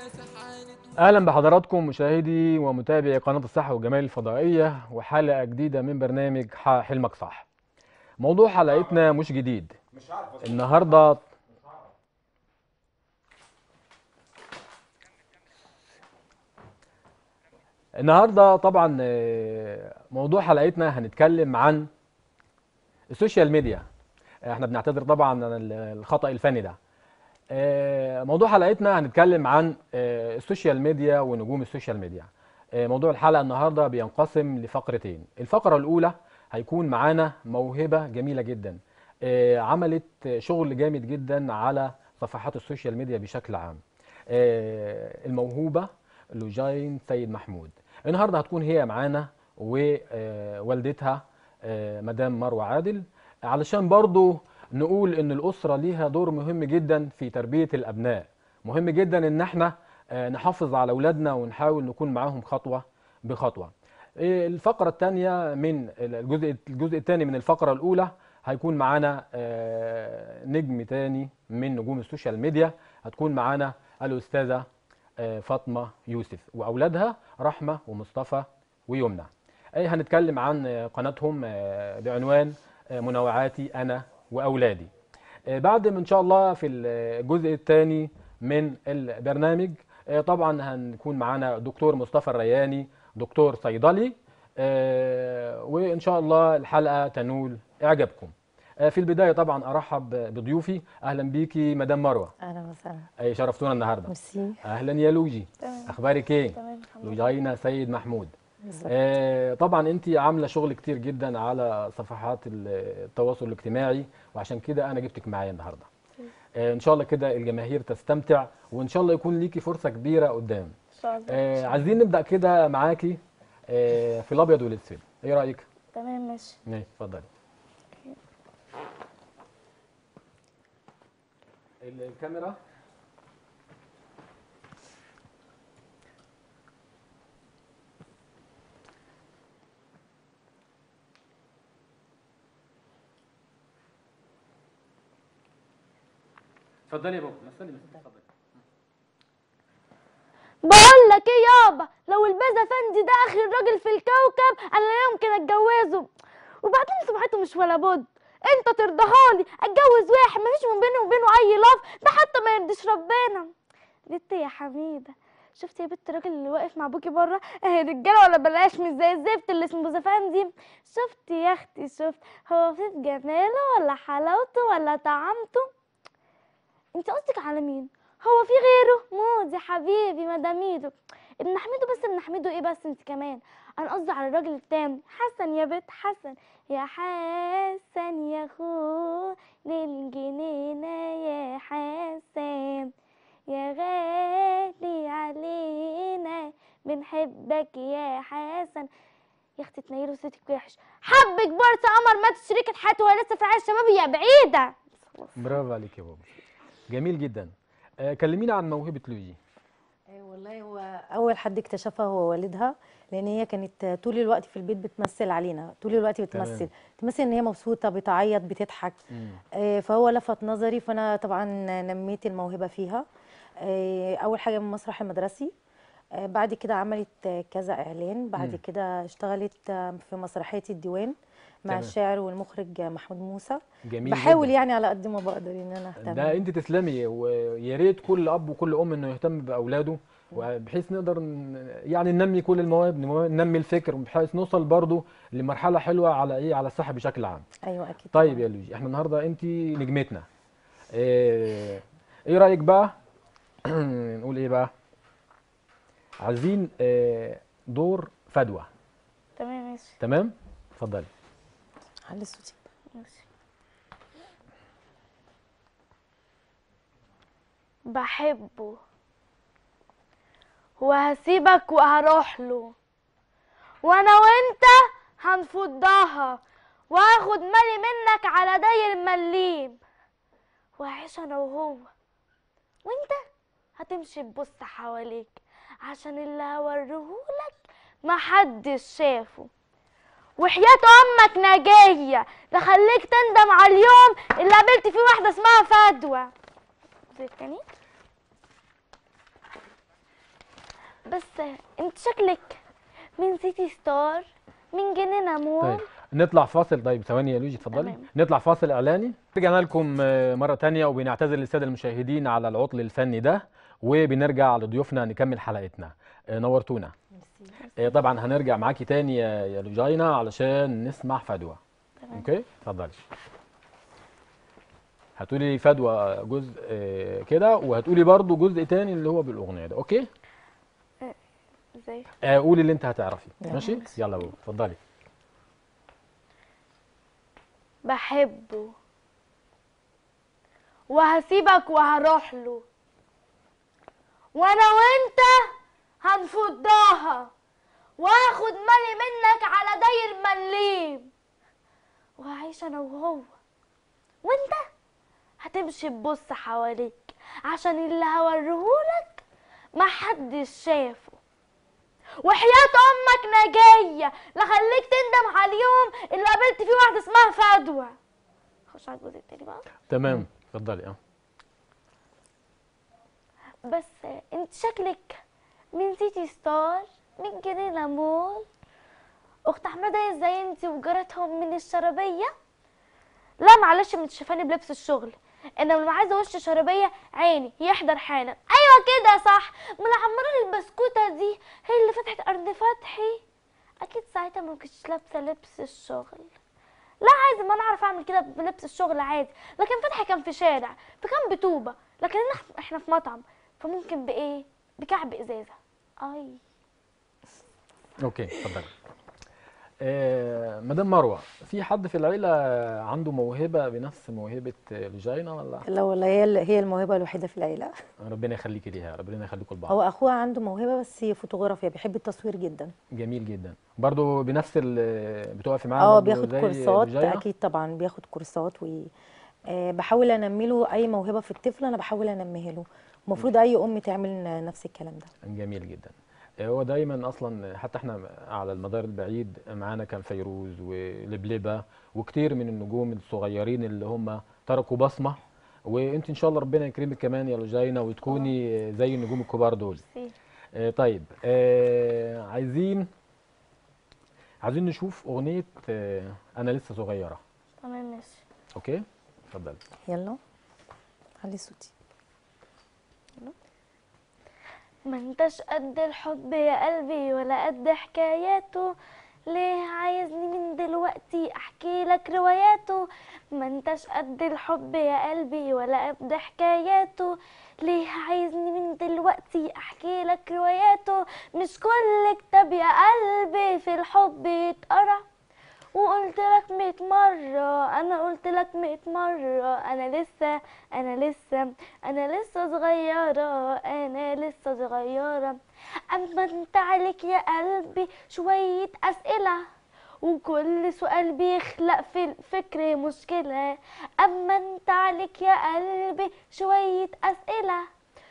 اهلا بحضراتكم مشاهدي ومتابعي قناه الصحه والجمال الفضائيه وحلقه جديده من برنامج ح- حلمك صح موضوع حلقتنا مش جديد النهارده النهارده طبعا آه، موضوع حلقتنا هنتكلم عن السوشيال ميديا احنا بنعتذر طبعا عن ال- الخطأ الفني ده آه، موضوع حلقتنا هنتكلم عن آه، السوشيال ميديا ونجوم السوشيال ميديا آه، موضوع الحلقة النهاردة بينقسم لفقرتين الفقرة الأولى هيكون معانا موهبة جميلة جدا آه، عملت شغل جامد جدا على صفحات السوشيال ميديا بشكل عام آه، الموهوبة لوجين سيد محمود النهاردة هتكون هي معانا ووالدتها مدام مروة عادل علشان برضو نقول ان الاسره ليها دور مهم جدا في تربيه الابناء مهم جدا ان احنا آه، نحافظ على اولادنا ونحاول نكون معاهم خطوه بخطوه إيه الفقره الثانيه من الجزء الجزء الثاني من الفقره الاولى هيكون معانا آه، نجم تاني من نجوم السوشيال ميديا هتكون معانا الاستاذه آه، فاطمه يوسف واولادها رحمه ومصطفى ويمنى اي هنتكلم عن آه، قناتهم آه، بعنوان آه، منوعاتي انا واولادي آه، بعد ما ان شاء الله في الجزء الثاني من البرنامج آه، طبعا هنكون معانا دكتور مصطفى الرياني دكتور صيدلي آه، وان شاء الله الحلقه تنول اعجابكم آه، في البدايه طبعا ارحب بضيوفي اهلا بيكي مدام مروه اهلا وسهلا اي شرفتونا النهارده ميرسي اهلا يا لوجي تمام اخبارك ايه تمام الحمد لله. لوجينا سيد محمود بالظبط. آه، طبعا انت عامله شغل كتير جدا على صفحات التواصل الاجتماعي وعشان كده انا جبتك معايا النهارده آه، ان شاء الله كده الجماهير تستمتع وان شاء الله يكون ليكي فرصه كبيره قدام ان شاء الله آه، عايزين نبدا كده معاكي آه، في الابيض والاسود ايه رايك تمام ماشي ماشي اتفضلي ال- الكاميرا اتفضلي يا بابا مثلي مثلي اتفضلي بقول لك ايه يابا لو البازا فندي ده اخر راجل في الكوكب انا لا يمكن اتجوزه وبعدين سمعته مش ولا بد انت ترضاها لي اتجوز واحد مفيش من بيني وبينه اي لف ده حتى ما يرضيش ربنا بنت يا حميده شفتي يا بنت الراجل اللي واقف مع ابوكي بره اهي رجاله ولا بلاش مش زي الزفت اللي اسمه بوزفندي شفتي يا اختي شفت هو في جماله ولا حلاوته ولا طعامته انت قصدك على مين هو في غيره مودي حبيبي مداميدو ابن حميدو بس ابن حميدو ايه بس انت كمان انا قصدي على الراجل التاني حسن يا بنت حسن يا حسن يا خو للجنينة يا حسن يا غالي علينا بنحبك يا حسن يا اختي تنيلوا صوتك وحش حبك برصة قمر مات شريكة حياته وهي لسه في عيش شباب يا بعيدة برافو عليك يا بابا جميل جدا آه، كلمينا عن موهبه لوجي آه، والله هو اول حد اكتشفها هو والدها لان هي كانت طول الوقت في البيت بتمثل علينا طول الوقت بتمثل تمام. تمثل ان هي مبسوطه بتعيط بتضحك مم. آه، فهو لفت نظري فانا طبعا نميت الموهبه فيها آه، اول حاجه من المسرح المدرسي آه، بعد كده عملت آه، كذا اعلان بعد مم. كده اشتغلت آه، في مسرحيه الديوان مع تمام. الشاعر والمخرج آه، محمود موسى جميل بحاول جداً. يعني على قد ما بقدر ان انا اهتم ده انت تسلمي ويا ريت كل اب وكل ام انه يهتم باولاده بحيث نقدر ن- يعني ننمي كل المواهب نمو- ننمي الفكر بحيث نوصل برضو لمرحله حلوه على ايه على الصحه بشكل عام ايوه اكيد طيب طبعاً. يا لوجي احنا النهارده انت نجمتنا ايه, ايه رايك بقى نقول ايه بقى عايزين اه دور فدوى تمام ماشي تمام اتفضلي علي صوتي ماشي بحبه وهسيبك وهروح له وانا وانت هنفضها واخد مالي منك على داير المليم وهعيش انا وهو وانت هتمشي تبص حواليك عشان اللي هوريهولك محدش شافه وحياة أمك نجية لخليك تندم على اليوم اللي قابلت فيه واحدة اسمها فدوى زي التاني بس انت شكلك من سيتي ستار من جنينة مول طيب نطلع فاصل طيب ثواني يا لوجي اتفضلي تمام. نطلع فاصل اعلاني رجعنا لكم آه، مره تانية وبنعتذر للساده المشاهدين على العطل الفني ده وبنرجع لضيوفنا نكمل حلقتنا آه، نورتونا آه، طبعا هنرجع معاكي تاني يا يا لوجينا علشان نسمع فدوى تمام. اوكي اتفضلي هتقولي فدوى جزء آه، كده وهتقولي برضو جزء تاني اللي هو بالاغنيه ده اوكي ازاي آه، قولي اللي انت هتعرفي يلا. ماشي يلا بابا اتفضلي بحبه وهسيبك وهروح له وانا وانت هنفضها واخد مالي منك على داير مليم وهعيش انا وهو وانت هتمشي تبص حواليك عشان اللي هوريهولك محدش شافه وحياة امك نجية لا خليك تندم على اليوم اللي قابلت فيه واحدة اسمها فدوى خش على الجزء التاني بقى تمام اتفضلي اه بس انت شكلك من سيتي ستار من جنينة مول اخت احمدة ازاي انت وجارتهم من الشربية لا معلش من شايفاني بلبس الشغل انما لما عايزه وش شربيه عيني يحضر حالا ايوه كده صح من عمران البسكوته دي هي اللي فتحت قرن فتحي اكيد ساعتها ما كنتش لابسه لبس الشغل لا عادي ما انا اعرف اعمل كده بلبس الشغل عادي لكن فتحي كان في شارع فكان بطوبه لكن إحنا- احنا في مطعم فممكن بايه بكعب ازازه اي اوكي اتفضلي آه مدام مروه في حد في العيله عنده موهبه بنفس موهبه آه، لجينا ولا لا والله هي ال- هي الموهبه الوحيده في العيله ربنا يخليكي ليها ربنا يخليكم لبعض هو اخوها عنده موهبه بس فوتوغرافيا بيحب التصوير جدا جميل جدا برضو بنفس ال بتقفي معاه اه برضو بياخد زي كورسات لجينا؟ اكيد طبعا بياخد كورسات و آه، بحاول انمي له اي موهبه في الطفل انا بحاول انميها له المفروض اي ام تعمل ن- نفس الكلام ده جميل جدا آه، هو دايما اصلا حتى احنا على المدار البعيد معانا كان فيروز ولبلبه وكتير من النجوم الصغيرين اللي هم تركوا بصمه وانت ان شاء الله ربنا يكرمك كمان يا لجينا وتكوني زي النجوم الكبار دول ميرسي. آه، طيب آه، عايزين عايزين نشوف اغنيه آه، انا لسه صغيره تمام ماشي اوكي اتفضل يلا علي صوتي ما انتش قد الحب يا قلبي ولا قد حكاياته ليه عايزني من دلوقتي احكي لك رواياته ما انتش قد الحب يا قلبي ولا قد حكاياته ليه عايزني من دلوقتي احكي لك رواياته مش كل كتاب يا قلبي في الحب يتقرا وقلت لك ميت مرة أنا قلت لك ميت مرة أنا لسه أنا لسه أنا لسه صغيرة أنا لسه صغيرة أما أنت عليك يا قلبي شوية أسئلة وكل سؤال بيخلق في الفكر مشكلة أما أنت عليك يا قلبي شوية أسئلة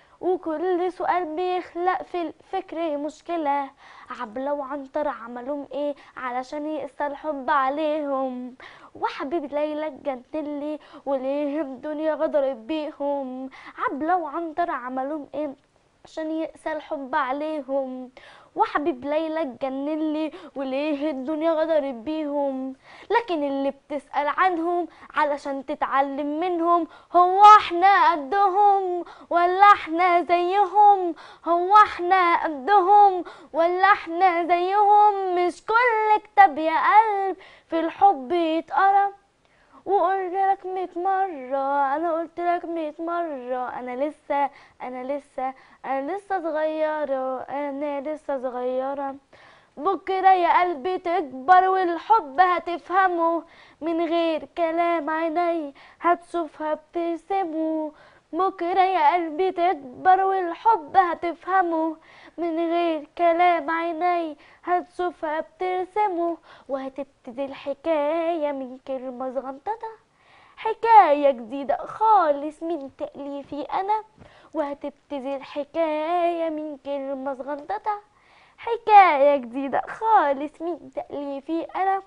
وكل سؤال بيخلق في الفكر مشكلة عبلة وعنتر عملهم ايه علشان يقسى الحب عليهم وحبيب ليلى اتجنن لي وليه الدنيا غدرت بيهم عبلة وعنتر عملهم ايه عشان يقسى الحب عليهم وحبيب ليلى اتجنن لي وليه الدنيا غدرت بيهم لكن اللي بتسأل عنهم علشان تتعلم منهم هو احنا قدهم ولا احنا زيهم هو احنا قدهم ولا احنا زيهم مش كل كتاب يا قلب في الحب يتقرا وقلت لك ميت مرة أنا قلت لك ميت مرة أنا لسه أنا لسه أنا لسه صغيرة أنا لسه صغيرة بكرة يا قلبي تكبر والحب هتفهمه من غير كلام عيني هتشوفها بترسمه بكرة يا قلبي تكبر والحب هتفهمه من غير كلام عيني هتشوفها بترسمه وهتبتدي الحكاية من كلمة صغنططة حكاية جديدة خالص من تأليفي أنا وهتبتدي الحكاية من كلمة صغنططة حكاية جديدة خالص من تأليفي أنا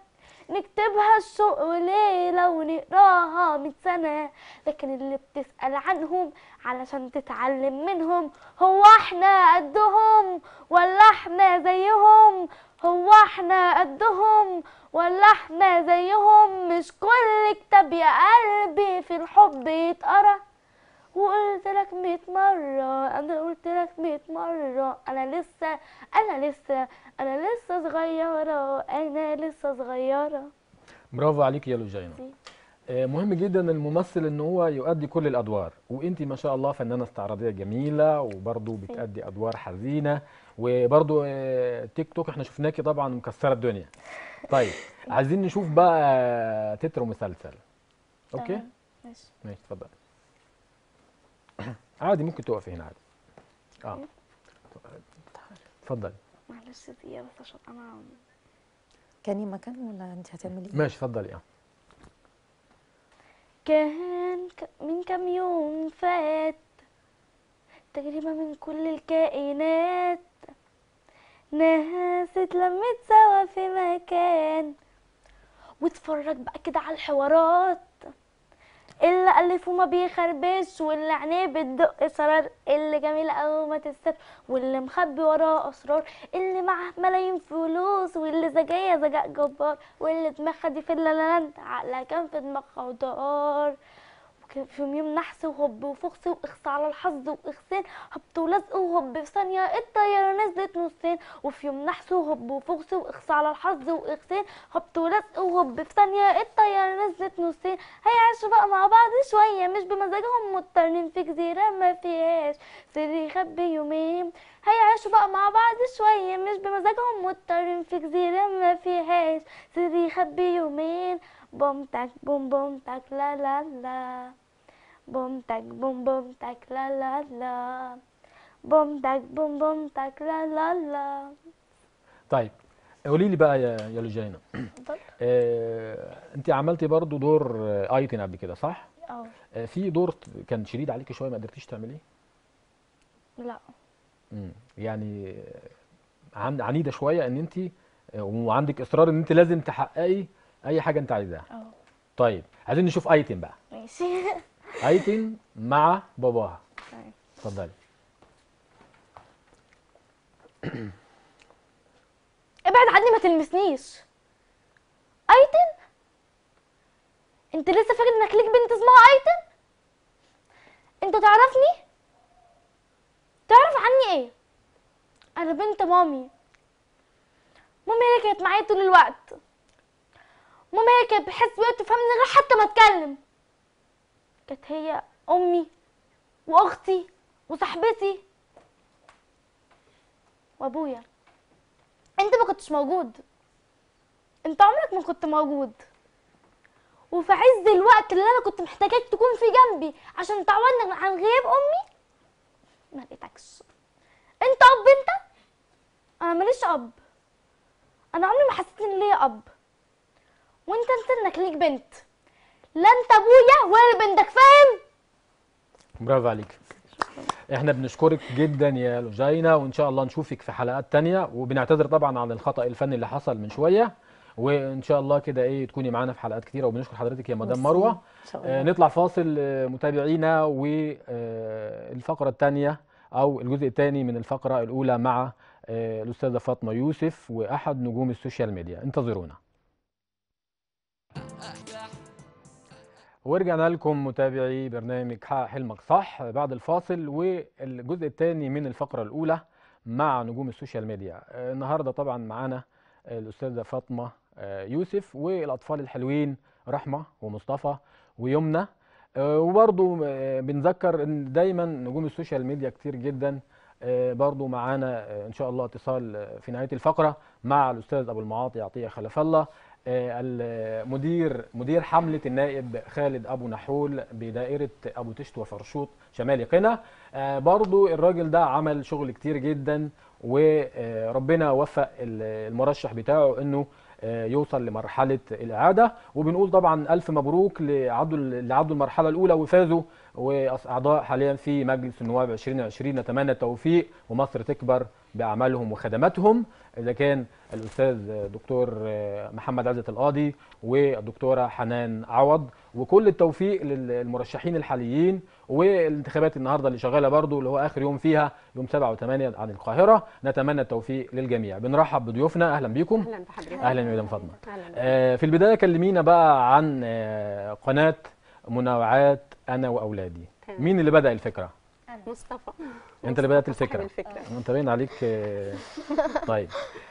نكتبها الشوق وليلة ونقراها مية سنة لكن اللي بتسأل عنهم علشان تتعلم منهم هو احنا قدهم ولا احنا زيهم هو احنا قدهم ولا احنا زيهم مش كل كتاب يا قلبي في الحب يتقرا وقلت لك مية مرة أنا قلت لك مية مرة أنا لسه أنا لسه أنا لسه صغيرة أنا لسه صغيرة برافو عليك يا لوجينا آه، مهم جدا الممثل ان هو يؤدي كل الادوار وانت ما شاء الله فنانه استعراضيه جميله وبرضه بتأدي ادوار حزينه وبرضه آه، تيك توك احنا شفناكي طبعا مكسره الدنيا طيب عايزين نشوف بقى تتر مسلسل اوكي تمام، ماشي ماشي اتفضل عادي ممكن تقفي هنا عادي اه اتفضل معلش دقيقة بس عشان أنا كاني مكان ولا انت هتعملي ايه ماشي اتفضلي اه كان ك- من كام يوم فات تجربة من كل الكائنات ناس اتلمت سوا في مكان واتفرج بقى كده على الحوارات اللي ألف وما بيخربش واللي عينيه بتدق سرار اللي جميل أوي ما تستر واللي مخبي وراه أسرار اللي معاه ملايين فلوس واللي ذكية ذكاء جبار واللي دماغها دي في اللالانت عقلها كان في دماغها ودار وكان في يوم نحس وهب وفخس واخس على الحظ واخسان هبط ولزق وهب في ثانية الطيارة نزلت نصين وفي يوم نحس وهب وفخس واخس على الحظ واخسان هبط ولزق وهب في ثانية الطيارة نزلت نصين هيعيشوا بقى مع بعض شوية مش بمزاجهم مضطرين في جزيرة ما فيهاش سر يخبي يومين هيعيشوا بقى مع بعض شوية مش بمزاجهم مضطرين في جزيرة ما فيهاش سر يخبي يومين بوم تاك بوم بوم تاك لا لا لا بوم تاك بوم بوم تاك لا لا لا بوم تاك بوم بوم تاك لا لا لا طيب قولي لي بقى يا يا لوجينا اتفضل. آه، انت عملتي برضو دور آه، ايتن قبل كده صح اه آه، في دور كان شديد عليكي شويه ما قدرتيش تعمليه لا مم. يعني آه، عن- عنيده شويه ان انت آه، وعندك اصرار ان انت لازم تحققي اي حاجه انت عايزاها اه طيب عايزين نشوف ايتن بقى ماشي ايتن مع باباها تمام. اتفضلي ابعد عني ما تلمسنيش ايتن انت لسه فاكر انك ليك بنت اسمها ايتن انت تعرفني تعرف عني ايه انا بنت مامي مامي هي اللي كانت معايا طول الوقت مامي هي كانت بتحس بيا وتفهمني غير حتى ما اتكلم كانت هي امي واختي وصاحبتي وابويا انت ما كنتش موجود انت عمرك ما كنت موجود وفي عز الوقت اللي انا كنت محتاجاك تكون في جنبي عشان تعوضني عن غياب امي ما لقيتكش انت اب انت انا ماليش اب انا عمري ما حسيت ان ليا اب وانت نسيت انك ليك بنت لا انت ابويا ولا بنتك فاهم برافو عليك احنا بنشكرك جدا يا لوجينا وان شاء الله نشوفك في حلقات تانية وبنعتذر طبعا عن الخطأ الفني اللي حصل من شوية وان شاء الله كده ايه تكوني معانا في حلقات كتيرة وبنشكر حضرتك يا مدام ميرسي. مروة ان شاء آه، الله نطلع فاصل آه، متابعينا والفقرة الثانية أو الجزء الثاني من الفقرة الأولى مع آه، الأستاذة فاطمة يوسف وأحد نجوم السوشيال ميديا انتظرونا ورجعنا لكم متابعي برنامج حقق حلمك صح بعد الفاصل والجزء الثاني من الفقرة الأولى مع نجوم السوشيال ميديا آه، النهاردة طبعا معانا الأستاذة فاطمة آه، يوسف والأطفال الحلوين رحمة ومصطفى ويمنى آه، وبرضو آه، بنذكر ان دايما نجوم السوشيال ميديا كتير جدا آه، برضو معانا آه، ان شاء الله اتصال آه، في نهايه الفقره مع الاستاذ ابو المعاطي عطيه خلف الله آه، المدير مدير حمله النائب خالد ابو نحول بدائره ابو تشت وفرشوط شمال قنا آه، برضو الراجل ده عمل شغل كتير جدا وربنا وفق ال- المرشح بتاعه انه آه، يوصل لمرحله الاعاده وبنقول طبعا الف مبروك لعدوا اللي عدوا المرحله الاولى وفازوا واعضاء حاليا في مجلس النواب 2020 نتمنى التوفيق ومصر تكبر باعمالهم وخدماتهم اذا كان الاستاذ دكتور محمد عزت القاضي والدكتوره حنان عوض وكل التوفيق للمرشحين الحاليين والانتخابات النهارده اللي شغاله برضو اللي هو اخر يوم فيها يوم 7 و8 عن القاهره نتمنى التوفيق للجميع بنرحب بضيوفنا اهلا بيكم اهلا بحضرتك اهلا يا مدام فاطمه اهلا بك. آه، في البدايه كلمينا بقى عن آه، قناه منوعات انا واولادي تمام. مين اللي بدا الفكره مصطفى انت اللي بدات مصطفى صاحب الفكره الفكره انت باين عليك آه، طيب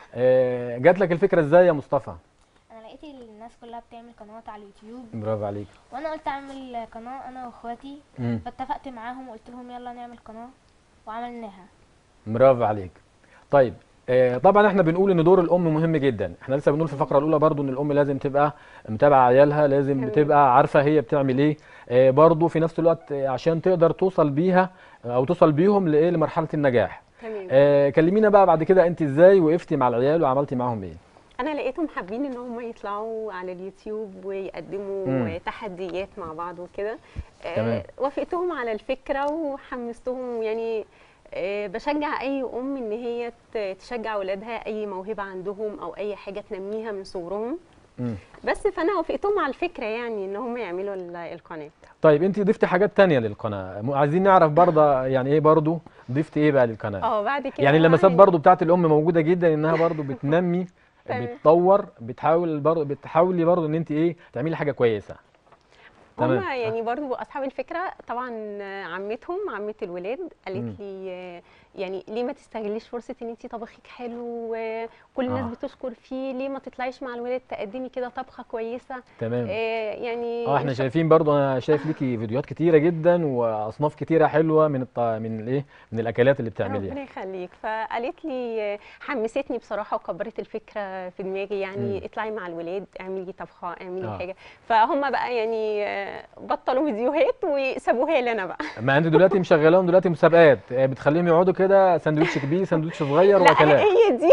آه، جات لك الفكره ازاي يا مصطفى انا لقيت الناس كلها بتعمل قنوات على اليوتيوب برافو عليك وانا قلت اعمل قناه انا واخواتي مم. فاتفقت معاهم وقلت لهم يلا نعمل قناه وعملناها برافو عليك طيب آه، طبعا احنا بنقول ان دور الام مهم جدا احنا لسه بنقول في الفقره الاولى برضو ان الام لازم تبقى متابعه عيالها لازم تمام. بتبقى عارفه هي بتعمل ايه آه، برضو في نفس الوقت آه، عشان تقدر توصل بيها آه، او توصل بيهم لايه لمرحله النجاح تمام آه، كلمينا بقى بعد كده انت ازاي وقفتي مع العيال وعملتي معاهم ايه انا لقيتهم حابين ان هم يطلعوا على اليوتيوب ويقدموا مم. تحديات مع بعض وكده آه، تمام. وافقتهم على الفكره وحمستهم يعني آه، بشجع اي ام ان هي ت- تشجع اولادها اي موهبه عندهم او اي حاجه تنميها من صغرهم مم. بس فانا وافقتهم على الفكره يعني ان هم يعملوا ال- القناه طيب انت ضفتي حاجات تانية للقناه م- عايزين نعرف برضه يعني ايه برضه ضفتي ايه بقى للقناه اه بعد كده يعني بقى اللمسات برضو بتاعت الام موجوده جدا انها برضو بتنمي تمام. بتطور بتحاول برضو بتحاولي برضو ان انت ايه تعملي حاجه كويسه تمام. هما يعني برضو اصحاب الفكره طبعا عمتهم عمه الولاد مم. قالت لي آه، يعني ليه ما تستغليش فرصه ان انت طبخك حلو وكل الناس آه. بتشكر فيه ليه ما تطلعيش مع الولاد تقدمي كده طبخه كويسه تمام آه، يعني اه احنا إن شاء- شايفين برضو انا شايف ليكي فيديوهات كتيره جدا واصناف كتيره حلوه من الط... من الايه من الاكلات اللي بتعمليها ربنا يخليك فقالت لي آه، حمستني بصراحه وكبرت الفكره في دماغي يعني مم. اطلعي مع الولاد اعملي طبخه اعملي آه. حاجه فهم بقى يعني آه، بطلوا فيديوهات وسابوها لي انا بقى ما انت دلوقتي مشغلاهم دلوقتي مسابقات آه، بتخليهم يقعدوا كده ساندوتش كبير ساندوتش صغير لا واكلات هي دي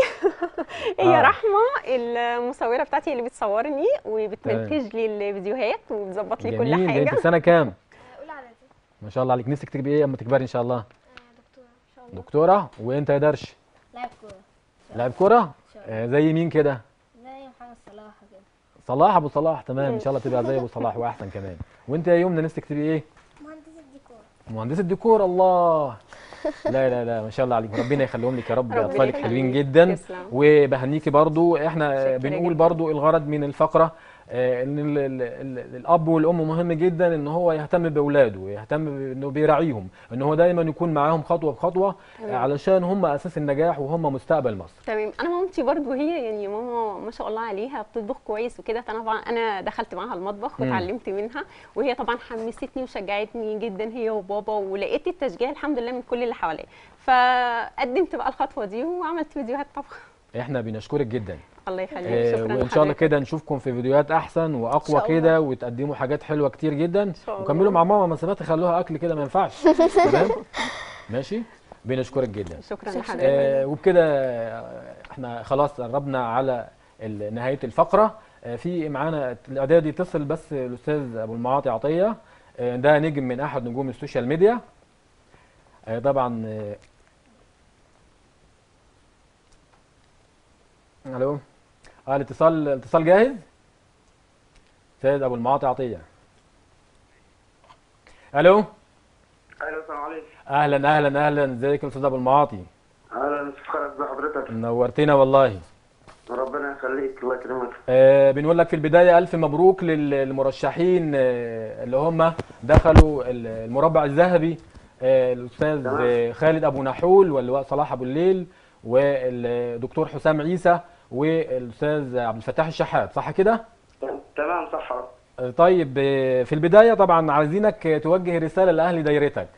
هي آه. رحمه المصوره بتاعتي اللي بتصورني وبتمنتج لي الفيديوهات وبتظبط لي كل جميل ده انت حاجه في سنه كام اقول على دي ما شاء الله عليك نفسك تبقي ايه اما تكبري ان شاء الله دكتوره ان شاء الله دكتوره وانت يا درش لاعب كوره لاعب كره ان شاء الله آه، زي مين كده زي محمد صلاح كده صلاح ابو صلاح تمام ان شاء الله تبقى زي ابو صلاح واحسن كمان وانت يا يمنى نفسك تبقي ايه مهندس الديكور مهندسه ديكور الله لا لا لا ما شاء الله عليك ربنا يخليهم لك يا رب ربنا اطفالك يخليك. حلوين جدا تسلم. وبهنيكي برضو احنا شكرا بنقول جدا. برضو الغرض من الفقره آه، ان ال- ال- ال- الاب والام مهم جدا ان هو يهتم باولاده ويهتم انه بيراعيهم ان هو دايما يكون معاهم خطوه بخطوه تمام. آه، علشان هم اساس النجاح وهم مستقبل مصر تمام انا مامتي برضو هي يعني ماما ما شاء الله عليها بتطبخ كويس وكده فانا طبعا انا دخلت معاها المطبخ مم. واتعلمت منها وهي طبعا حمستني وشجعتني جدا هي وبابا ولقيت التشجيع الحمد لله من كل اللي حواليا فقدمت بقى الخطوه دي وعملت فيديوهات طبخ احنا بنشكرك جدا الله يخليك آه، شكرا وان شاء الله لحضرتك. كده نشوفكم في فيديوهات احسن واقوى شاء الله. كده وتقدموا حاجات حلوه كتير جدا شاء الله. وكملوا مع ماما مسافات خلوها اكل كده ما ينفعش تمام ماشي بنشكرك جدا شكرا لحضرتك آه وبكده آه، احنا خلاص قربنا على ال- نهايه الفقره آه في معانا الاعداد يتصل بس الاستاذ ابو المعاطي عطيه آه ده نجم من احد نجوم السوشيال ميديا آه طبعا آه الو اه الاتصال الاتصال جاهز استاذ ابو المعاطي عطيه الو ايوه السلام عليكم اهلا اهلا اهلا ازيك يا استاذ ابو المعاطي اهلا فخر ازي حضرتك نورتنا والله ربنا يخليك الله يكرمك آه بنقول لك في البدايه الف مبروك لل- للمرشحين آه اللي هم دخلوا ال- المربع الذهبي آه الاستاذ تمام. آه خالد ابو نحول واللواء صلاح ابو الليل والدكتور حسام عيسى والاستاذ عبد الفتاح الشحات صح كده؟ تمام صح آه طيب آه في البدايه طبعا عايزينك آه، توجه رساله لاهل دايرتك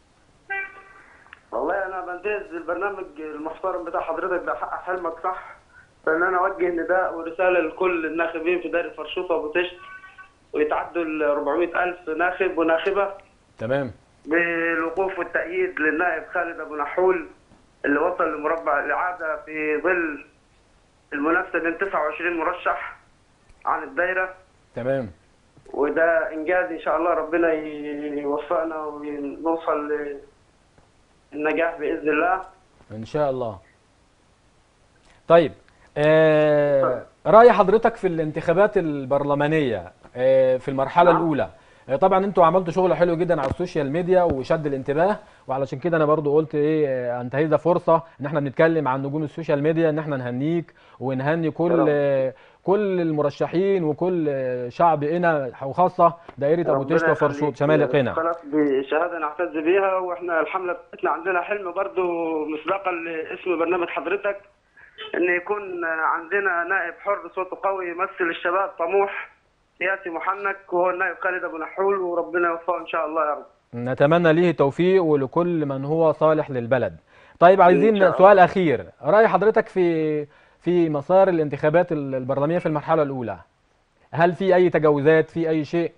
والله انا بنتهز البرنامج المحترم بتاع حضرتك ده حقق حلمك صح فان انا اوجه نداء ورساله لكل الناخبين في دايره فرشوطه وبوتشت ويتعدوا ال 400 الف ناخب وناخبه تمام بالوقوف والتأييد للنائب خالد أبو نحول اللي وصل لمربع الإعادة في ظل المنافسة بين 29 مرشح عن الدايرة تمام وده انجاز ان شاء الله ربنا ي- يوفقنا ونوصل للنجاح باذن الله ان شاء الله طيب آه رأي حضرتك في الانتخابات البرلمانية آه في المرحلة نعم. الأولى آه طبعا انتوا عملتوا شغل حلو جدا على السوشيال ميديا وشد الانتباه وعلشان كده انا برضو قلت ايه آه، انتهي ده فرصة ان احنا بنتكلم عن نجوم السوشيال ميديا ان احنا نهنيك ونهني كل رب. آه كل المرشحين وكل آه، شعب قنا وخاصة دائرة ابو ربنا تشت وفرشوط يخليك. شمال قنا خلاص بشهاده نعتز بيها واحنا الحمله بتاعتنا عندنا حلم برضو مسبقا لاسم برنامج حضرتك ان يكون عندنا نائب حر صوته قوي يمثل الشباب طموح سياسي محنك وهو النائب خالد ابو نحول وربنا يوفقه ان شاء الله يا رب نتمنى ليه التوفيق ولكل من هو صالح للبلد طيب عايزين إن شاء الله. سؤال أخير رأي حضرتك في في مسار الانتخابات البرلمانية في المرحلة الأولى هل في أي تجاوزات في أي شيء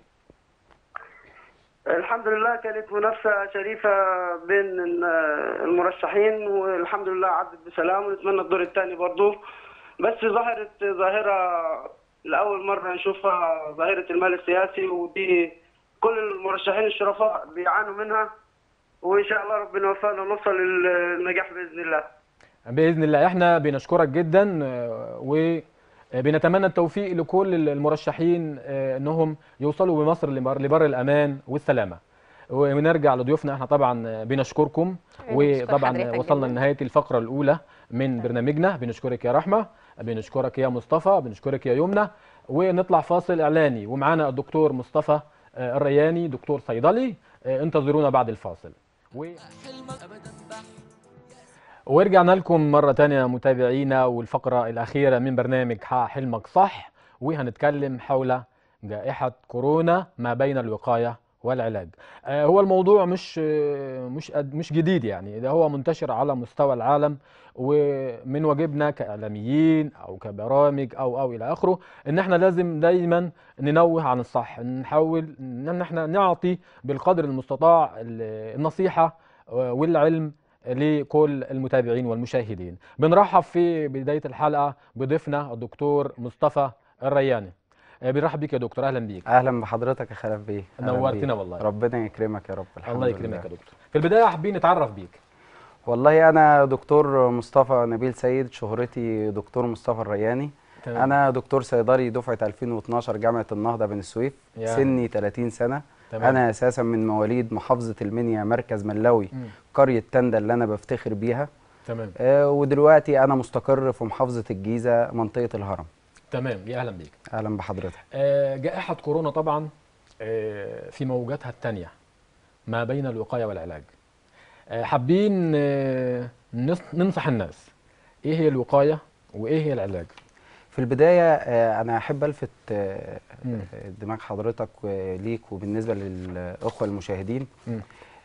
الحمد لله كانت منافسه شريفه بين المرشحين والحمد لله عدت بسلام ونتمنى الدور الثاني برضو بس ظهرت ظاهره لاول مره نشوفها ظاهره المال السياسي ودي كل المرشحين الشرفاء بيعانوا منها وان شاء الله ربنا يوفقنا ونوصل للنجاح باذن الله بإذن الله احنا بنشكرك جدا آه، وبنتمنى التوفيق لكل المرشحين آه، انهم يوصلوا بمصر لبر لبر الأمان والسلامة ونرجع لضيوفنا احنا طبعا بنشكركم بنشكر وطبعا حضرتك وصلنا جداً. لنهايه الفقره الاولى من برنامجنا بنشكرك يا رحمه بنشكرك يا مصطفى بنشكرك يا يمنى ونطلع فاصل اعلاني ومعانا الدكتور مصطفى آه، الرياني دكتور صيدلي آه، انتظرونا بعد الفاصل و... ورجعنا لكم مرة تانية متابعينا والفقرة الأخيرة من برنامج حقق حلمك صح وهنتكلم حول جائحة كورونا ما بين الوقاية والعلاج آه، هو الموضوع مش آه، مش قد- مش جديد يعني ده هو منتشر على مستوى العالم ومن واجبنا كإعلاميين أو كبرامج أو أو إلى آخره إن إحنا لازم دايما ننوه عن الصح نحاول إن إحنا نعطي بالقدر المستطاع ال- النصيحة آه، والعلم لكل المتابعين والمشاهدين بنرحب في بداية الحلقة بضيفنا الدكتور مصطفى الرياني آه، بنرحب بيك يا دكتور أهلا بيك اهلا بحضرتك يا خلف بيه أهلاً نورتنا بيك. والله. ربنا يكرمك يا رب الحمد الله لله. يكرمك يا دكتور في البداية حابين نتعرف بيك والله انا دكتور مصطفى نبيل سيد شهرتي دكتور مصطفى الرياني تمام. انا دكتور صيدلي دفعه 2012 جامعه النهضه بن السويف يا. سني 30 سنه تمام. انا اساسا من مواليد محافظه المنيا مركز ملوي مم. قريه تندة اللي انا بفتخر بيها تمام آه، ودلوقتي انا مستقر في محافظه الجيزه منطقه الهرم تمام يا أهلا بيك اهلا بحضرتك آه، جائحة كورونا طبعا آه، في موجاتها الثانية ما بين الوقاية والعلاج آه، حابين آه، نص- ننصح الناس ايه هي الوقاية وايه هي العلاج في البداية آه، أنا أحب ألفت آه، مم. آه، دماغ حضرتك وليك وبالنسبة للأخوة المشاهدين مم.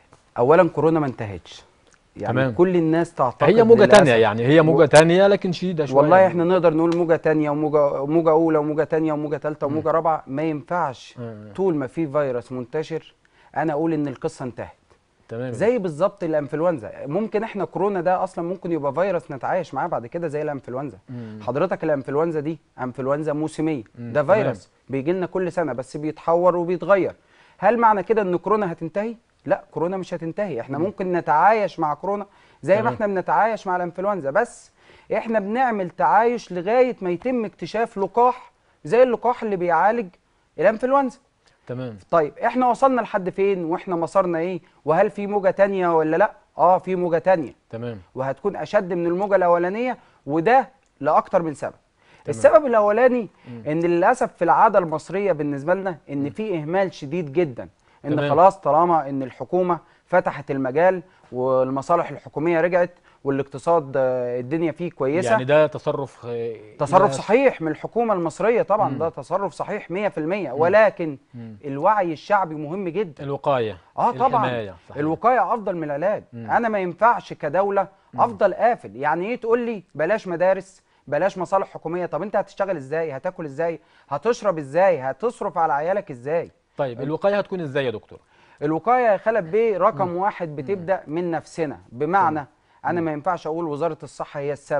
أولا كورونا ما انتهتش يعني تمام. كل الناس تعتقد هي موجة للأسف- تانية يعني هي موجة تانية لكن شديدة شوية والله احنا نقدر نقول موجة تانية وموجة موجة أولى وموجة تانية وموجة تالتة وموجة رابعة ما ينفعش آه. طول ما في فيروس منتشر أنا أقول إن القصة انتهت تمام زي بالظبط الانفلونزا ممكن احنا كورونا ده اصلا ممكن يبقى فيروس نتعايش معاه بعد كده زي الانفلونزا مم. حضرتك الانفلونزا دي انفلونزا موسميه مم، ده تمام. فيروس بيجي لنا كل سنه بس بيتحور وبيتغير هل معنى كده ان كورونا هتنتهي لا كورونا مش هتنتهي احنا ممكن نتعايش مع كورونا زي ما تمام. احنا بنتعايش مع الانفلونزا بس احنا بنعمل تعايش لغايه ما يتم اكتشاف لقاح زي اللقاح اللي بيعالج الانفلونزا تمام طيب احنا وصلنا لحد فين واحنا مسارنا ايه وهل في موجة تانية ولا لا اه في موجة تانية تمام وهتكون اشد من الموجة الاولانية وده لاكتر من سبب السبب الاولاني ان للاسف في العادة المصرية بالنسبة لنا ان في اهمال شديد جدا ان تمام. خلاص طالما ان الحكومة فتحت المجال والمصالح الحكومية رجعت والاقتصاد آه، الدنيا فيه كويسة يعني ده تصرف آه، تصرف إلى- صحيح من الحكومة المصرية طبعا مم. ده تصرف صحيح 100% ولكن مم. الوعي الشعبي مهم جدا الوقاية اه طبعا الحماية صحيح. الوقايه افضل من العلاج مم. انا ما ينفعش كدوله افضل قافل يعني ايه تقول لي بلاش مدارس بلاش مصالح حكوميه طب انت هتشتغل ازاي هتاكل ازاي هتشرب ازاي هتصرف على عيالك ازاي طيب الوقاية هتكون ازاي يا دكتور الوقايه يا خلف بيه رقم واحد بتبدا من نفسنا بمعنى انا ما ينفعش اقول وزاره الصحه هي السبب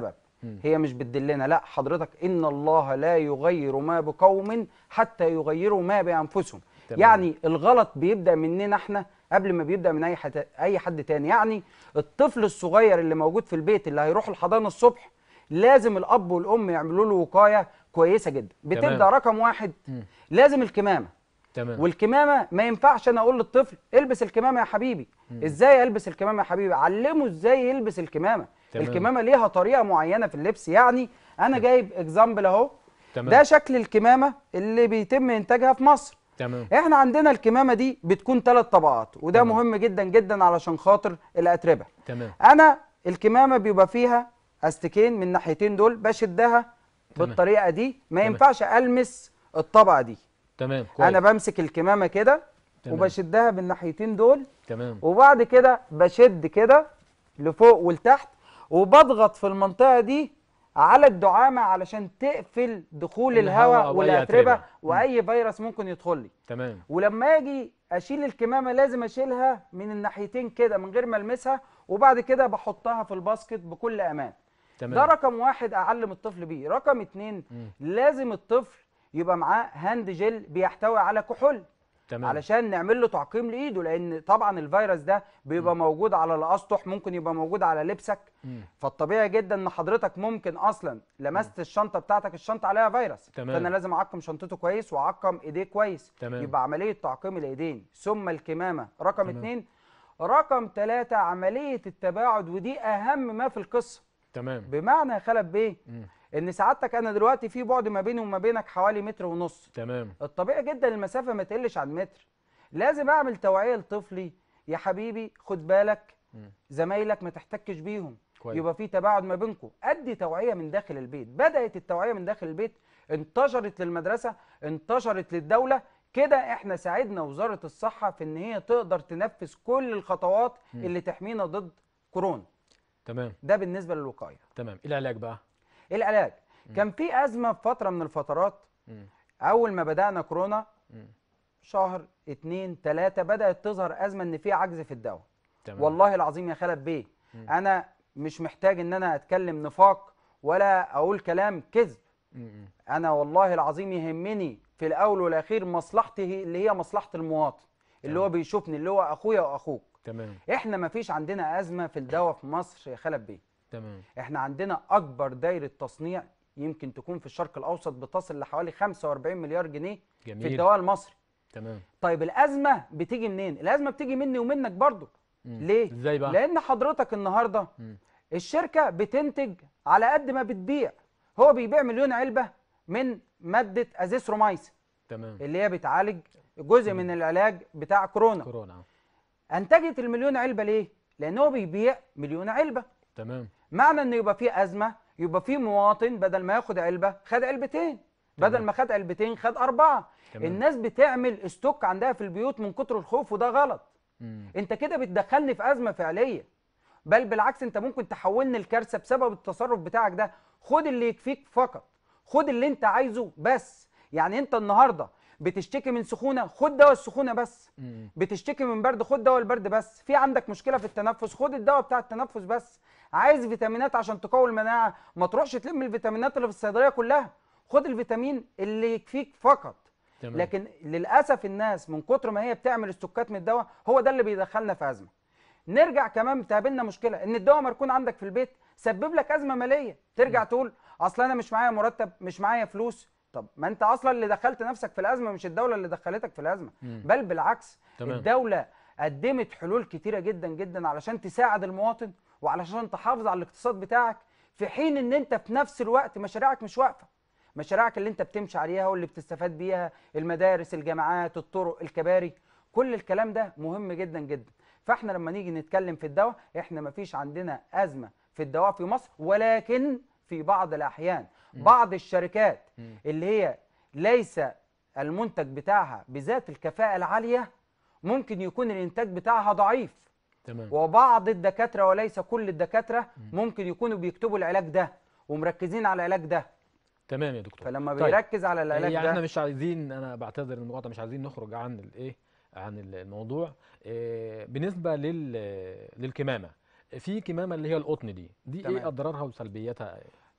مم. هي مش بتدلنا لا حضرتك ان الله لا يغير ما بقوم حتى يغيروا ما بانفسهم تمام. يعني الغلط بيبدا مننا احنا قبل ما بيبدا من اي حد اي حد تاني يعني الطفل الصغير اللي موجود في البيت اللي هيروح الحضانه الصبح لازم الاب والام يعملوا له وقايه كويسه جدا بتبدا تمام. رقم واحد مم. لازم الكمامه تمام والكمامه ما ينفعش انا اقول للطفل البس الكمامه يا حبيبي ازاي البس الكمامه يا حبيبي علمه ازاي يلبس الكمامه تمام. الكمامه ليها طريقه معينه في اللبس يعني انا جايب اكزامبل اهو تمام ده شكل الكمامه اللي بيتم انتاجها في مصر تمام احنا عندنا الكمامه دي بتكون ثلاث طبقات وده تمام. مهم جدا جدا علشان خاطر الاتربه تمام انا الكمامه بيبقى فيها استكين من الناحيتين دول بشدها تمام. بالطريقه دي ما تمام. ينفعش المس الطبقه دي تمام كويس انا بمسك الكمامه كده تمام. وبشدها بالناحيتين دول تمام وبعد كده بشد كده لفوق ولتحت وبضغط في المنطقه دي على الدعامه علشان تقفل دخول الهواء الهواء أو أي والاتربه أتربة. واي فيروس ممكن يدخل لي تمام ولما اجي اشيل الكمامه لازم اشيلها من الناحيتين كده من غير ما المسها وبعد كده بحطها في الباسكت بكل امان تمام ده رقم واحد اعلم الطفل بيه رقم اتنين مم. لازم الطفل يبقى معاه هاند جل بيحتوي على كحول تمام علشان نعمل له تعقيم لايده لان طبعا الفيروس ده بيبقى موجود على الاسطح ممكن يبقى موجود على لبسك مم. فالطبيعي جدا ان حضرتك ممكن اصلا لمست الشنطه بتاعتك الشنطه عليها فيروس تمام. فانا لازم اعقم شنطته كويس واعقم ايديه كويس تمام. يبقى عمليه تعقيم الايدين ثم الكمامه رقم تمام. اتنين رقم ثلاثة عملية التباعد ودي أهم ما في القصة تمام بمعنى يا خلف بيه مم. إن سعادتك أنا دلوقتي في بعد ما بيني وما بينك حوالي متر ونص تمام الطبيعي جدا المسافه ما تقلش عن متر لازم اعمل توعيه لطفلي يا حبيبي خد بالك مم. زمايلك ما تحتكش بيهم كويس. يبقى في تباعد ما بينكم ادي توعيه من داخل البيت بدات التوعيه من داخل البيت انتشرت للمدرسه انتشرت للدوله كده احنا ساعدنا وزاره الصحه في ان هي تقدر تنفذ كل الخطوات مم. اللي تحمينا ضد كورونا تمام ده بالنسبه للوقايه تمام ايه العلاج بقى العلاج كان في ازمه في فتره من الفترات مم. اول ما بدانا كورونا مم. شهر اتنين تلاتة بدأت تظهر أزمة إن في عجز في الدواء تمام والله العظيم يا خالد بيه مم. أنا مش محتاج إن أنا أتكلم نفاق ولا أقول كلام كذب مم. أنا والله العظيم يهمني في الأول والأخير مصلحتي اللي هي مصلحة المواطن اللي هو بيشوفني اللي هو أخويا وأخوك تمام إحنا مفيش عندنا أزمة في الدواء في مصر يا خالد بيه تمام إحنا عندنا أكبر دايرة تصنيع يمكن تكون في الشرق الأوسط بتصل لحوالي 45 مليار جنيه في جميل الدواء المصري تمام طيب الازمه بتيجي منين الازمه بتيجي مني ومنك برضو مم. ليه ازاي بقى لان حضرتك النهارده مم. الشركه بتنتج على قد ما بتبيع هو بيبيع مليون علبه من ماده ازيثرومايسين تمام اللي هي بتعالج جزء من العلاج بتاع كورونا كورونا انتجت المليون علبه ليه لان هو بيبيع مليون علبه تمام معنى ان يبقى في ازمه يبقى في مواطن بدل ما ياخد علبه خد علبتين بدل تمام. ما خد علبتين خد اربعه تمام. الناس بتعمل استوك عندها في البيوت من كتر الخوف وده غلط مم. انت كده بتدخلني في ازمه فعليه بل بالعكس انت ممكن تحولني الكارثه بسبب التصرف بتاعك ده خد اللي يكفيك فقط خد اللي انت عايزه بس يعني انت النهارده بتشتكي من سخونه خد دواء السخونه بس مم. بتشتكي من برد خد دواء البرد بس في عندك مشكله في التنفس خد الدواء بتاع التنفس بس عايز فيتامينات عشان تقوي المناعه ما تروحش تلم الفيتامينات اللي في الصيدليه كلها خد الفيتامين اللي يكفيك فقط تمام لكن للاسف الناس من كتر ما هي بتعمل استوكات من الدواء هو ده اللي بيدخلنا في ازمه نرجع كمان تقابلنا مشكله ان الدواء مركون عندك في البيت سبب لك ازمه ماليه ترجع تقول اصل انا مش معايا مرتب مش معايا فلوس طب ما انت اصلا اللي دخلت نفسك في الازمه مش الدوله اللي دخلتك في الازمه مم. بل بالعكس تمام. الدوله قدمت حلول كتيره جدا جدا علشان تساعد المواطن وعلشان تحافظ على الاقتصاد بتاعك في حين ان انت في نفس الوقت مشاريعك مش واقفه مشاريعك اللي انت بتمشي عليها واللي بتستفاد بيها المدارس الجامعات الطرق الكباري كل الكلام ده مهم جدا جدا فاحنا لما نيجي نتكلم في الدواء احنا مفيش عندنا ازمه في الدواء في مصر ولكن في بعض الاحيان بعض الشركات مم. اللي هي ليس المنتج بتاعها بذات الكفاءه العاليه ممكن يكون الانتاج بتاعها ضعيف تمام وبعض الدكاتره وليس كل الدكاتره ممكن يكونوا بيكتبوا العلاج ده ومركزين على العلاج ده تمام يا دكتور فلما طيب. بيركز على العلاج يعني احنا ده مش عايزين انا بعتذر المقاطعه مش عايزين نخرج عن الايه عن ال- الموضوع إيه بالنسبه لل للكمامه في كمامه اللي هي القطن دي دي تمام. ايه اضرارها وسلبياتها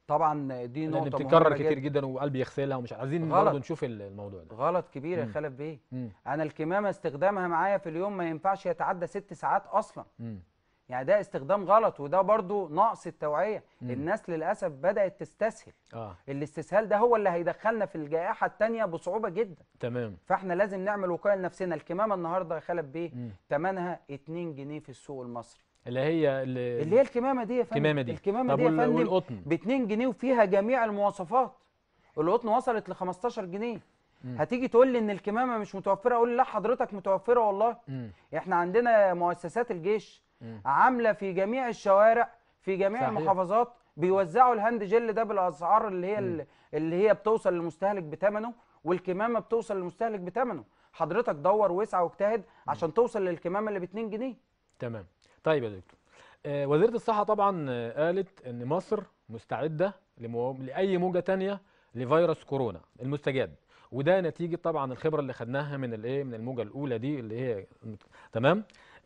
طبعا دي لان نقطه بتتكرر مهمه كتير جدا جدا وقلبي يغسلها ومش عايزين غلط. برضه نشوف ال- الموضوع ده غلط كبير يا مم. خلف بيه مم. انا الكمامه استخدامها معايا في اليوم ما ينفعش يتعدى ست ساعات اصلا مم. يعني ده استخدام غلط وده برضو نقص التوعيه مم. الناس للاسف بدات تستسهل اه الاستسهال ده هو اللي هيدخلنا في الجائحه التانية بصعوبه جدا تمام فاحنا لازم نعمل وقايه لنفسنا الكمامه النهارده يا خلف بيه مم. ثمنها 2 جنيه في السوق المصري اللي هي اللي, اللي هي الكمامه دي يا فندم الكمامه دي الكمامه طب دي يا وال- فندم والقطن ب 2 جنيه وفيها جميع المواصفات القطن وصلت ل 15 جنيه مم. هتيجي تقول لي ان الكمامه مش متوفره اقول لا حضرتك متوفره والله مم. احنا عندنا مؤسسات الجيش مم. عامله في جميع الشوارع في جميع صحيح. المحافظات بيوزعوا الهاند جل ده بالاسعار اللي هي مم. اللي هي بتوصل للمستهلك بثمنه والكمامه بتوصل للمستهلك بثمنه حضرتك دور واسعى واجتهد عشان توصل للكمامه اللي ب 2 جنيه تمام طيب يا دكتور آه وزيره الصحه طبعا آه، قالت ان مصر مستعده لمو... لاي موجه تانية لفيروس كورونا المستجد وده نتيجه طبعا الخبره اللي خدناها من الايه من الموجه الاولى دي اللي هي تمام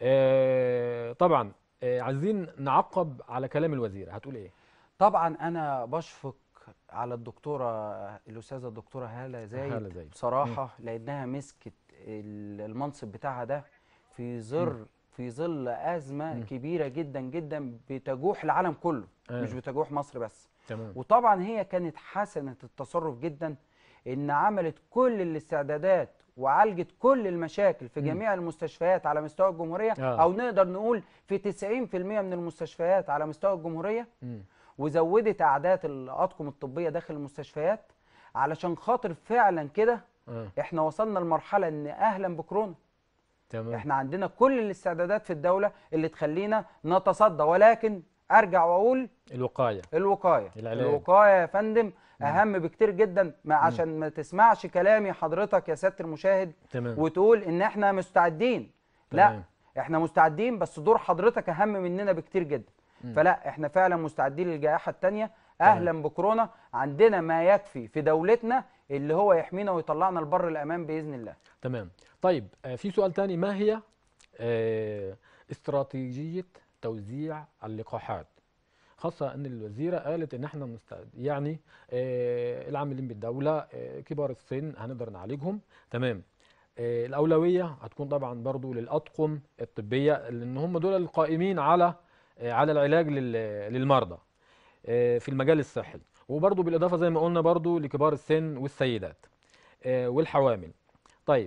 آه طبعا آه عايزين نعقب على كلام الوزيره هتقول ايه طبعا انا بشفق على الدكتوره الاستاذه الدكتوره هاله زايد هالة زايد. بصراحه لانها مسكت ال- المنصب بتاعها ده في ظل في ظل ازمه مم. كبيره جدا جدا بتجوح العالم كله آه. مش بتجوح مصر بس تمام وطبعا هي كانت حسنه التصرف جدا ان عملت كل الاستعدادات وعالجت كل المشاكل في مم. جميع المستشفيات على مستوى الجمهوريه آه. او نقدر نقول في 90% من المستشفيات على مستوى الجمهوريه مم. وزودت اعداد الاطقم الطبيه داخل المستشفيات علشان خاطر فعلا كده اه احنا وصلنا لمرحله ان اهلا بكورونا تمام احنا عندنا كل الاستعدادات في الدوله اللي تخلينا نتصدى ولكن ارجع واقول الوقايه الوقايه العلاج. الوقايه يا فندم اهم بكتير جدا ما عشان ما تسمعش كلامي حضرتك يا سياده المشاهد تمام وتقول ان احنا مستعدين تمام. لا احنا مستعدين بس دور حضرتك اهم مننا بكتير جدا مم. فلا احنا فعلا مستعدين للجائحه الثانيه اهلا بكورونا عندنا ما يكفي في دولتنا اللي هو يحمينا ويطلعنا لبر الامان باذن الله تمام طيب آه، في سؤال تاني ما هي آه، استراتيجية توزيع اللقاحات خاصة ان الوزيرة قالت ان احنا مستعد يعني آه، العاملين بالدولة آه، كبار السن هنقدر نعالجهم تمام آه، الأولوية هتكون طبعا برضو للأطقم الطبية لأن هم دول القائمين على آه، على العلاج لل- للمرضى آه، في المجال الصحي وبرضو بالإضافة زي ما قلنا برضو لكبار السن والسيدات آه، والحوامل طيب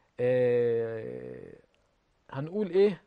آه، هنقول ايه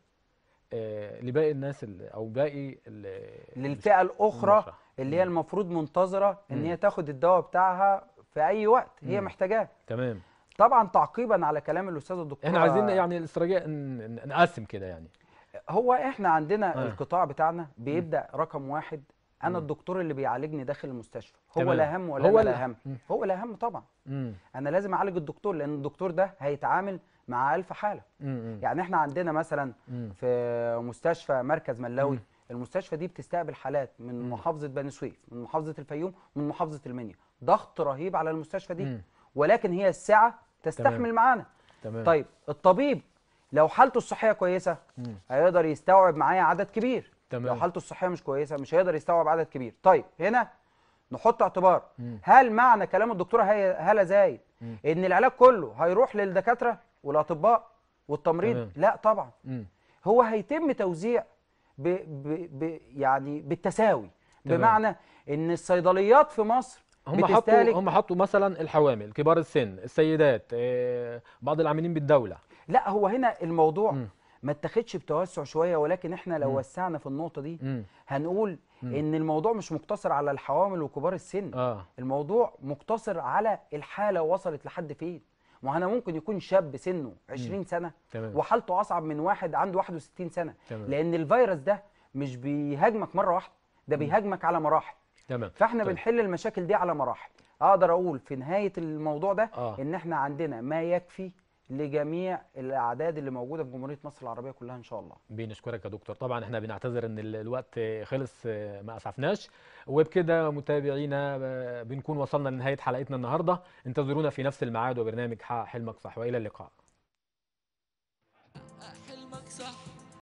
آه، لباقي الناس اللي او باقي ال- للفئه الاخرى المشرع. اللي هي مم. المفروض منتظره ان مم. هي تاخد الدواء بتاعها في اي وقت هي مم. محتاجاه تمام طبعا تعقيبا على كلام الاستاذ الدكتور احنا عايزين يعني الاستراتيجيه ن- ن- نقسم كده يعني هو احنا عندنا آه. القطاع بتاعنا بيبدا رقم واحد انا مم. الدكتور اللي بيعالجني داخل المستشفى هو تمام. الاهم ولا هو هو ال- الاهم مم. هو الاهم طبعا امم انا لازم اعالج الدكتور لان الدكتور ده هيتعامل مع ألف حاله امم يعني احنا عندنا مثلا امم في مستشفى مركز ملاوي مم. المستشفى دي بتستقبل حالات من مم. محافظه بني سويف من محافظه الفيوم من محافظه المنيا ضغط رهيب على المستشفى دي مم. ولكن هي السعه تستحمل تمام. معانا تمام طيب الطبيب لو حالته الصحيه كويسه مم. هيقدر يستوعب معايا عدد كبير لو تمام حالته الصحيه مش كويسه مش هيقدر يستوعب عدد كبير طيب هنا نحط اعتبار مم. هل معنى كلام الدكتوره هي- هاله زايد مم. ان العلاج كله هيروح للدكاتره والاطباء والتمريض تمام. لا طبعا مم. هو هيتم توزيع ب ب ب يعني بالتساوي تمام. بمعنى ان الصيدليات في مصر هم حطوا بتستهلك هم حطوا مثلا الحوامل كبار السن السيدات آه، بعض العاملين بالدوله لا هو هنا الموضوع مم. ما اتاخدش بتوسع شويه ولكن احنا لو مم. وسعنا في النقطه دي امم هنقول مم. ان الموضوع مش مقتصر على الحوامل وكبار السن اه الموضوع مقتصر على الحاله وصلت لحد فين ما انا ممكن يكون شاب سنه 20 سنه تمام وحالته اصعب من واحد عنده 61 سنه تمام لان الفيروس ده مش بيهاجمك مره واحده ده بيهاجمك على مراحل تمام فاحنا طيب. بنحل المشاكل دي على مراحل اقدر اقول في نهايه الموضوع ده اه ان احنا عندنا ما يكفي لجميع الاعداد اللي موجوده في جمهوريه مصر العربيه كلها ان شاء الله بنشكرك يا دكتور طبعا احنا بنعتذر ان ال- الوقت خلص آه، ما اسعفناش وبكده متابعينا آه، بنكون وصلنا لنهايه حلقتنا النهارده انتظرونا في نفس الميعاد وبرنامج حقق حلمك صح والى اللقاء